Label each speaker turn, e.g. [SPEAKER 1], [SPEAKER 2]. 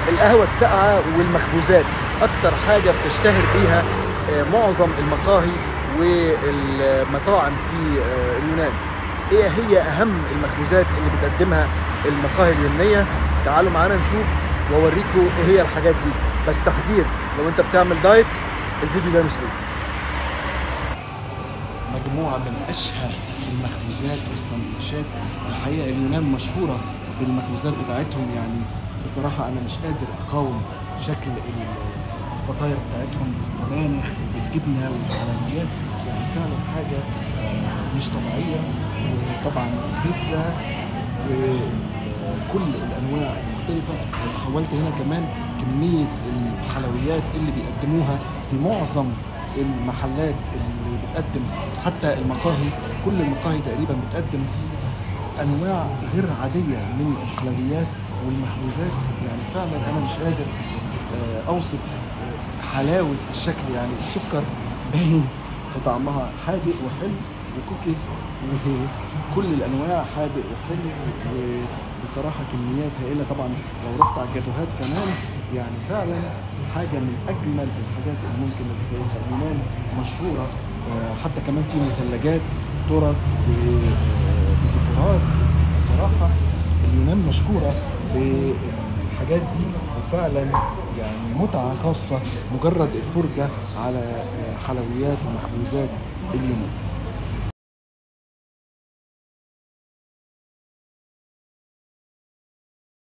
[SPEAKER 1] القهوه الساقعه والمخبوزات اكتر حاجه بتشتهر بيها آه، معظم المقاهي والمطاعم في آه، اليونان ايه هي اهم المخبوزات اللي بتقدمها المقاهي اليونانيه تعالوا معانا نشوف واوريكم ايه هي الحاجات دي بس تحذير لو انت بتعمل دايت الفيديو ده مش ليك مجموعة من أشهر المخبوزات والسندوتشات الحقيقة اليونان مشهورة بالمخبوزات بتاعتهم يعني بصراحة أنا مش قادر أقاوم شكل الفطاير بتاعتهم بالسبانخ بالجبنة والحلويات يعني فعلا حاجة آه، مش طبيعية وطبعا البيتزا وكل الأنواع المختلفة حولت هنا كمان كمية الحلويات اللي بيقدموها في معظم المحلات اللي بتقدم حتى المقاهي كل المقاهي تقريبا بتقدم انواع غير عاديه من الحلويات والمخبوزات يعني فعلا انا مش قادر آه، اوصف آه، حلاوه الشكل يعني السكر باين في طعمها حادق وحلو وكوكيز وكل الانواع حادق وحلو وبصراحه كميات هائله طبعا لو رحت على الجاتوهات كمان يعني فعلا حاجه من اجمل الحاجات اللي ممكن نتخيلها اليونان مشهوره آه، حتى كمان في مثلجات ترى بديكورات بصراحه اليونان مشهوره بالحاجات دي وفعلا يعني متعه خاصه مجرد الفرجه على آه، حلويات ومخبوزات اليونان